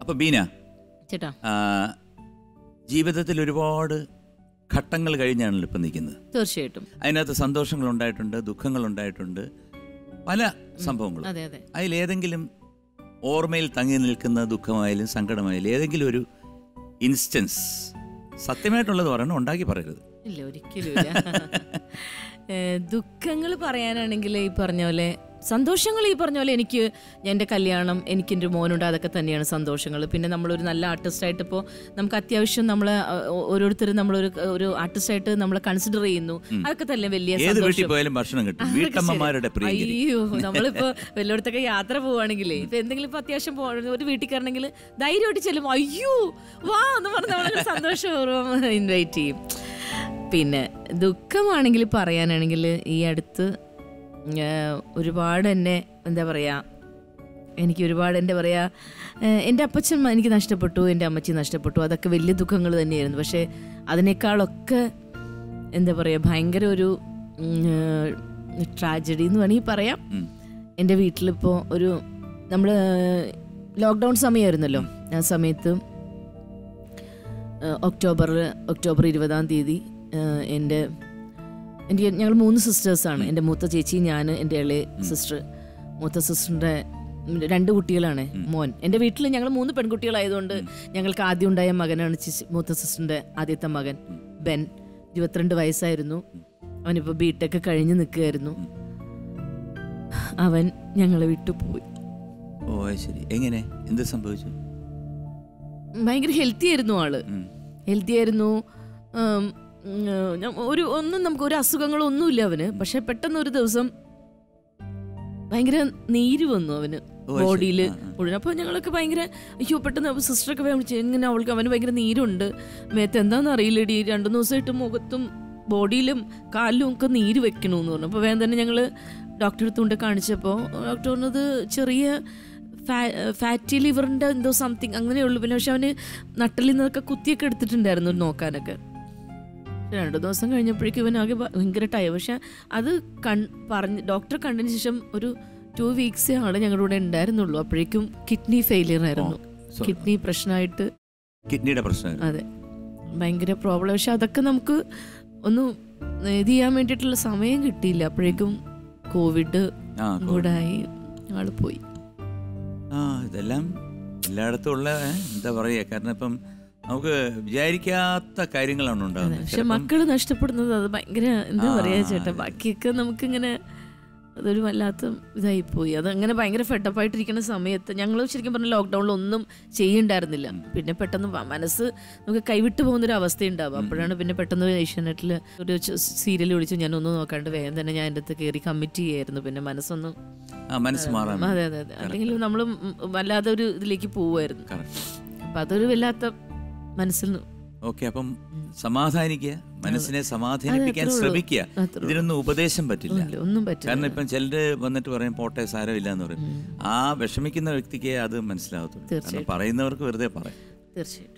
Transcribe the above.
അപ്പോൾ ബീന ചേട്ടാ ആ, ജീവിതത്തിൽ ഒരുപാട് ഘട്ടങ്ങൾ കഴിഞ്ഞാണല്ലോ ഇപ്പം നിൽക്കുന്നത് തീർച്ചയായിട്ടും അതിനകത്ത് സന്തോഷങ്ങളുണ്ടായിട്ടുണ്ട് ദുഃഖങ്ങളുണ്ടായിട്ടുണ്ട് പല സംഭവങ്ങളും അതെ അതെ അതിലേതെങ്കിലും ഓർമ്മയിൽ തങ്ങി നിൽക്കുന്ന ദുഃഖമായാലും സങ്കടമായാലും ഏതെങ്കിലും ഒരു ഇൻസ്റ്റൻസ് സത്യമായിട്ടുള്ളത് പറയണം ഉണ്ടാക്കി പറയരുത് ഇല്ല ഒരിക്കലും ഇല്ല ദുഃഖങ്ങൾ പറയാനാണെങ്കിൽ ഈ പറഞ്ഞ പോലെ സന്തോഷങ്ങൾ ഈ പറഞ്ഞ പോലെ എനിക്ക് എൻ്റെ കല്യാണം എനിക്ക് എൻ്റെ മോനുണ്ട് അതൊക്കെ തന്നെയാണ് സന്തോഷങ്ങൾ പിന്നെ നമ്മളൊരു നല്ല ആർട്ടിസ്റ്റായിട്ട് ഇപ്പോൾ നമുക്ക് അത്യാവശ്യം നമ്മൾ ഓരോരുത്തരും നമ്മളൊരു ഒരു ആർട്ടിസ്റ്റായിട്ട് നമ്മളെ കൺസിഡർ ചെയ്യുന്നു അതൊക്കെ തന്നെ വലിയ ഏത് വീട്ടിൽ സന്തോഷം പോയാലും ഭക്ഷണം കിട്ടും അതൊക്കെ വീട്ടമ്മമാരുടെ ശരി. പ്രിയങ്കരി അയ്യോ നമ്മളിപ്പോ വല്ലയിടത്തൊക്കെ യാത്ര പോവാണെങ്കിലേ ഇപ്പൊ എന്തെങ്കിലും ഇപ്പൊ അത്യാവശ്യം പോ ഒരു വീട്ടിൽ കയറണമെങ്കിൽ ധൈര്യമായിട്ട് ചെല്ലും അയ്യോ വാ എന്ന് പറഞ്ഞ് നമ്മളെ സന്തോഷപൂർവ്വം ഇൻവൈറ്റ് ചെയ്യും പിന്നെ ദുഃഖമാണെങ്കിൽ പറയാനാണെങ്കിൽ ഈ അടുത്ത് ആ, ഒരുപാട് എന്നെ എന്താ പറയാ എനിക്ക് ഒരുപാട് എന്താ പറയാ ഏഹ് എൻ്റെ അപ്പച്ചൻ മ- എനിക്ക് നഷ്ടപ്പെട്ടു എൻ്റെ അമ്മച്ചി നഷ്ടപ്പെട്ടു അതൊക്കെ വലിയ ദുഃഖങ്ങൾ തന്നെയായിരുന്നു പക്ഷേ അതിനേക്കാളൊക്കെ എന്താ പറയുക ഭയങ്കര ഒരു ട്രാജഡി എന്ന് വേണമെങ്കിൽ പറയാം ഉം. എൻ്റെ വീട്ടിലിപ്പോൾ ഒരു നമ്മൾ ലോക്ക്ഡൗൺ സമയമായിരുന്നല്ലോ ആ സമയത്ത് ഒക്ടോബർ ഒക്ടോബർ ഇരുപതാം തീയതി ഏഹ്, എൻ്റെ എനിക്ക് ഞങ്ങൾ മൂന്ന് സിസ്റ്റേഴ്സാണ് എൻ്റെ മൂത്ത ചേച്ചി ഞാൻ എൻ്റെ ഇളയ സിസ്റ്റർ മൂത്ത സിസ്റ്ററിൻ്റെ രണ്ട് കുട്ടികളാണ് മോൻ എൻ്റെ വീട്ടിൽ ഞങ്ങൾ മൂന്ന് പെൺകുട്ടികളായതുകൊണ്ട് ഞങ്ങൾക്ക് ആദ്യം ഉണ്ടായ മകനാണ് ചേച്ചി- മൂത്ത സിസ്റ്ററിൻ്റെ ആദ്യത്തെ മകൻ ബെൻ ഇരുപത്തിരണ്ട് വയസ്സായിരുന്നു അവനിപ്പോൾ ബിടെക് കഴിഞ്ഞ് നിൽക്കുകയായിരുന്നു അവൻ ഞങ്ങളെ വിട്ടുപോയി ഓ അത് ശരി എങ്ങനെ എന്ത് സംഭവിച്ചു ഭയങ്കര ഹെൽത്തി ആയിരുന്നു ആള് ഉം. ഹെൽത്തി ആയിരുന്നു ഉം, ഉം, ഞാൻ- ഒരു ഒന്നും നമുക്ക് ഒരു അസുഖങ്ങളോ ഒന്നുമില്ല അവന് പക്ഷെ പെട്ടെന്ന് ഒരു ദിവസം ഭയങ്കര നീര് വന്നു അവന് ഓ, അത് ശരി. ബോഡിയിൽ ആ, ആ. മുഴുവൻ അപ്പോൾ ഞങ്ങളൊക്കെ ഭയങ്കര അയ്യോ പെട്ടെന്ന് സിസ്റ്ററൊക്കെ വിളിച്ചു എങ്ങനെ അവൾക്ക് അവന് ഭയങ്കര നീരുണ്ട് മേത്ത് എന്താണെന്ന് അറിയില്ലടി രണ്ടു ദിവസമായിട്ട് മുഖത്തും ബോഡിയിലും കാലിലും ഒക്കെ നീര് വെക്കണമെന്ന് പറഞ്ഞു അപ്പോൾ വേഗം തന്നെ ഞങ്ങൾ ഡോക്ടറെ അടുത്തുകൊണ്ട് കാണിച്ചപ്പോൾ ഡോക്ടർ പറഞ്ഞത് ചെറിയ ഫാറ്റി ലിവറിൻ്റെ എന്തോ സംതിങ് അങ്ങനെയുള്ളൂ പിന്നെ പക്ഷെ അവന് നട്ടലിൽ നിന്നൊക്കെ കുത്തിയൊക്കെ എടുത്തിട്ടുണ്ടായിരുന്നു നോക്കാനൊക്കെ രണ്ടു ദിവസം കഴിഞ്ഞപ്പോഴേക്കും ഇവൻ ആകെ ഭ- ഭയങ്കര ടയർ പക്ഷെ അത് കൺ പറഞ്ഞ് ഡോക്ടർ കണ്ടതിന് ശേഷം ഒരു ടു വീക്സേ ആള് ഞങ്ങളുടെ കൂടെ ഉണ്ടായിരുന്നുള്ളൂ അപ്പോഴേക്കും കിഡ്നി ഫെയിലിയർ ആയിരുന്നു സോ- കിഡ്നി പ്രശ്നമായിട്ട് കിഡ്നിയുടെ പ്രശ്നം അതെ ഭയങ്കര പ്രോബ്ലം പക്ഷെ അതൊക്കെ നമുക്ക് ഒന്ന് ഇത് ചെയ്യാൻ വേണ്ടിയിട്ടുള്ള സമയം കിട്ടിയില്ല അപ്പോഴേക്കും കോവിഡ് ആ കൂടായി ആള് പോയി ആ ഇതെല്ലാം എല്ലായിടത്തും ഉള്ള ഏ, എന്താ പറയുക കാരണം ഇപ്പം നമുക്ക് വിചാരിക്കാത്ത കാര്യങ്ങളാണ് ഉണ്ടാകുന്നത് പക്ഷെ ചിലപ്പം- മക്കള് നഷ്ടപ്പെടുന്നത് അത് ഭയങ്കര എന്താ ആ, പറയാ ചേട്ടാ അതെ. ബാക്കിയൊക്കെ നമുക്കിങ്ങനെ അതൊരു വല്ലാത്ത ഇതായി പോയി അതങ്ങനെ ഭയങ്കര ഫെഡപ്പായിട്ടിരിക്കുന്ന സമയത്ത് ഞങ്ങൾ ശരിക്കും പറഞ്ഞ ലോക്ക്ഡൗണിൽ ഒന്നും ചെയ്യണ്ടായിരുന്നില്ല പിന്നെ പെട്ടെന്ന് വ- മനസ്സ് നമുക്ക് കൈവിട്ട് പോകുന്ന ഒരു അവസ്ഥ ഉണ്ടാവും അപ്പോഴാണ് പിന്നെ പെട്ടെന്ന് ഏഷ്യാനെറ്റിൽ ഒരു സീരിയൽ വിളിച്ചു ഞാൻ ഒന്നും നോക്കാണ്ട് വേഗം തന്നെ ഞാൻ എൻ്റെ അടുത്ത് കയറി കമ്മിറ്റ് ചെയ്യായിരുന്നു പിന്നെ മനസ്സൊന്നും ആ മനസ്സ് മാറാൻ അതെ അതെ അതെ അല്ലെങ്കിൽ നമ്മൾ വല്ലാതെ ഒരു ഇതിലേക്ക് പോവുമായിരുന്നു കറക്റ്റ് അപ്പം അതൊരു വല്ലാത്ത മനസ്സിൽ നിന്ന് ഓക്കെ അപ്പം സമാധാനിക്കുക മനസ്സിനെ സമാധാനിപ്പിക്കാൻ അത്രേ ഉള്ളൂ. ശ്രമിക്കുക അത്രേ ഉള്ളൂ. ഇതിനൊന്നും ഉപദേശം പറ്റില്ല ഇല്ല, ഒന്നും പറ്റില്ല കാരണം ഇപ്പം ചിലര് വന്നിട്ട് പറയും പോട്ടെ സാരമില്ല എന്ന് പറയും ആ വിഷമിക്കുന്ന വ്യക്തിക്ക് അത് മനസ്സിലാകത്തുള്ളൂ കാരണം തീർച്ചയായിട്ടും. പറയുന്നവർക്ക് വെറുതെ പറയാം തീർച്ചയായും